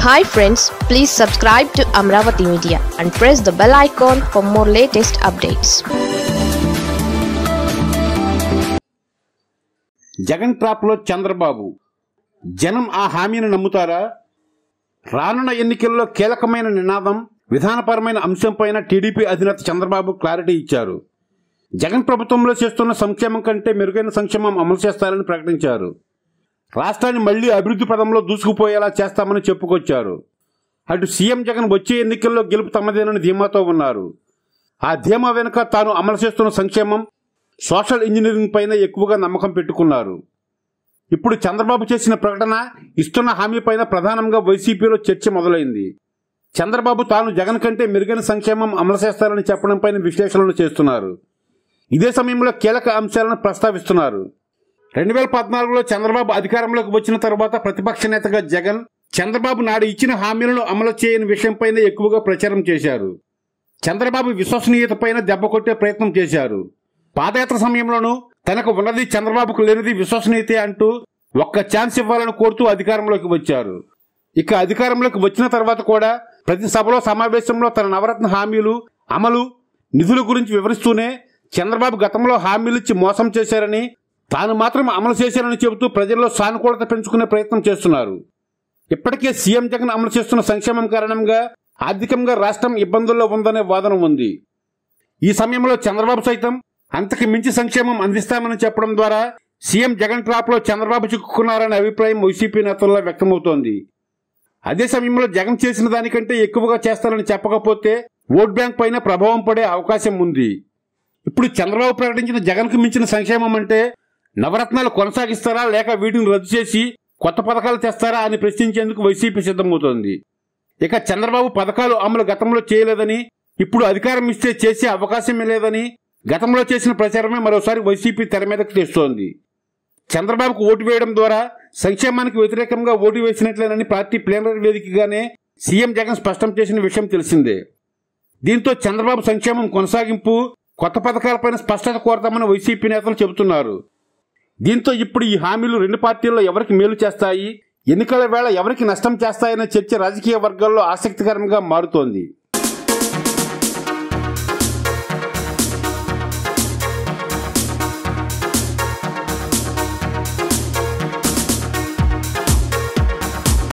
hi friends please subscribe to Amaravati media and press the bell icon for more latest updates Jagan ట్రాప్లో చంద్రబాబు జనం ఆ హామీని నమ్ముతారా రానున్న ఎన్నికల్లో కీలకమైన నినాదం విధానపరమైన అంశంపైన టీడీపీ అధినేత చంద్రబాబు క్లారిటీ ఇచ్చారు జగన్ ప్రభుత్వంలో చేస్తున్న సంక్షేమం కంటే మెరుగైన సంక్షేమం అమలు చేస్తారని ప్రకటించారు రాష్ట్రాన్ని మళ్లీ అభివృద్ధి పదంలో దూసుకుపోయేలా చేస్తామని చెప్పుకొచ్చారు అటు సీఎం జగన్ వచ్చే ఎన్నికల్లో గెలుపు తమదేనని ధీమాతో ఉన్నారు ఆ ధీమా వెనుక తాను అమలు చేస్తున్న సంక్షేమం సోషల్ ఇంజనీరింగ్ పైన ఎక్కువగా నమ్మకం పెట్టుకున్నారు ఇప్పుడు చంద్రబాబు చేసిన ప్రకటన ఇస్తున్న హామీ పైన ప్రధానంగా వైసీపీలో చర్చ మొదలైంది చంద్రబాబు తాను జగన్ కంటే మెరుగైన సంక్షేమం అమలు చేస్తారని చెప్పడం పైన విశ్లేషణలు చేస్తున్నారు ఇదే సమయంలో కీలక అంశాలను ప్రస్తావిస్తున్నారు రెండు వేల పద్నాలుగులో చంద్రబాబు అధికారంలోకి వచ్చిన తర్వాత ప్రతిపక్ష నేతగా జగన్ చంద్రబాబు నాడు ఇచ్చిన హామీలను అమలు చేయని విషయంపైన ఎక్కువగా ప్రచారం చేశారు చంద్రబాబు విశ్వసనీయత పైన దెబ్బ కొట్టే ప్రయత్నం చేశారు పాదయాత్ర సమయంలోనూ తనకు ఉన్నది చంద్రబాబుకు లేనిది విశ్వసనీయతే అంటూ ఒక్క ఛాన్స్ ఇవ్వాలని కోరుతూ అధికారంలోకి వచ్చారు ఇక అధికారంలోకి వచ్చిన తర్వాత కూడా ప్రతి సభలో సమావేశంలో తన నవరత్న హామీలు అమలు నిధుల గురించి వివరిస్తూనే చంద్రబాబు గతంలో హామీలిచ్చి మోసం చేశారని తాను మాత్రం అమలు చేశారని చెబుతూ ప్రజల్లో సానుకూలత పెంచుకునే ప్రయత్నం చేస్తున్నారు ఇప్పటికే సీఎం జగన్ అమలు చేస్తున్న సంక్షేమం కారణంగా ఆర్థికంగా రాష్ట్రం ఇబ్బందుల్లో ఉందనే వాదన ఉంది ఈ సమయంలో చంద్రబాబు సైతం అంతకు మించి సంక్షేమం అందిస్తామని చెప్పడం ద్వారా సీఎం జగన్ ట్రాప్ లో చంద్రబాబు చిక్కుకున్నారనే అభిప్రాయం వైసీపీ నేతల్లో వ్యక్తమవుతోంది అదే సమయంలో జగన్ చేసిన దానికంటే ఎక్కువగా చేస్తారని చెప్పకపోతే ఓట్ బ్యాంక్ పైన ప్రభావం పడే అవకాశం ఉంది ఇప్పుడు చంద్రబాబు ప్రకటించిన జగన్కు మించిన సంక్షేమం అంటే నవరత్నాలు కొనసాగిస్తారా లేక వీటిని రద్దు చేసి కొత్త పథకాలు తెస్తారా అని ప్రశ్నించేందుకు వైసీపీ సిద్ధమవుతోంది ఇక చంద్రబాబు పథకాలు అమలు గతంలో చేయలేదని ఇప్పుడు అధికారం ఇస్తే చేసే అవకాశమే లేదని గతంలో చేసిన ప్రచారమే మరోసారి వైసీపీ తెర మీదకు తెస్తోంది చంద్రబాబుకు ఓటు వేయడం ద్వారా సంక్షేమానికి వ్యతిరేకంగా ఓటు వేసినట్లేనని పార్టీ ప్లేనరీ వేదికగానే సీఎం జగన్ స్పష్టం చేసిన విషయం తెలిసిందే దీంతో చంద్రబాబు సంక్షేమం కొనసాగింపు కొత్త పథకాలపైన స్పష్టత కోరతామని వైసీపీ నేతలు చెబుతున్నారు దీంతో ఇప్పుడు ఈ హామీలు రెండు పార్టీల్లో ఎవరికి మేలు చేస్తాయి ఎన్నికల వేళ ఎవరికి నష్టం చేస్తాయనే చర్చ రాజకీయ వర్గాల్లో ఆసక్తికరంగా మారుతోంది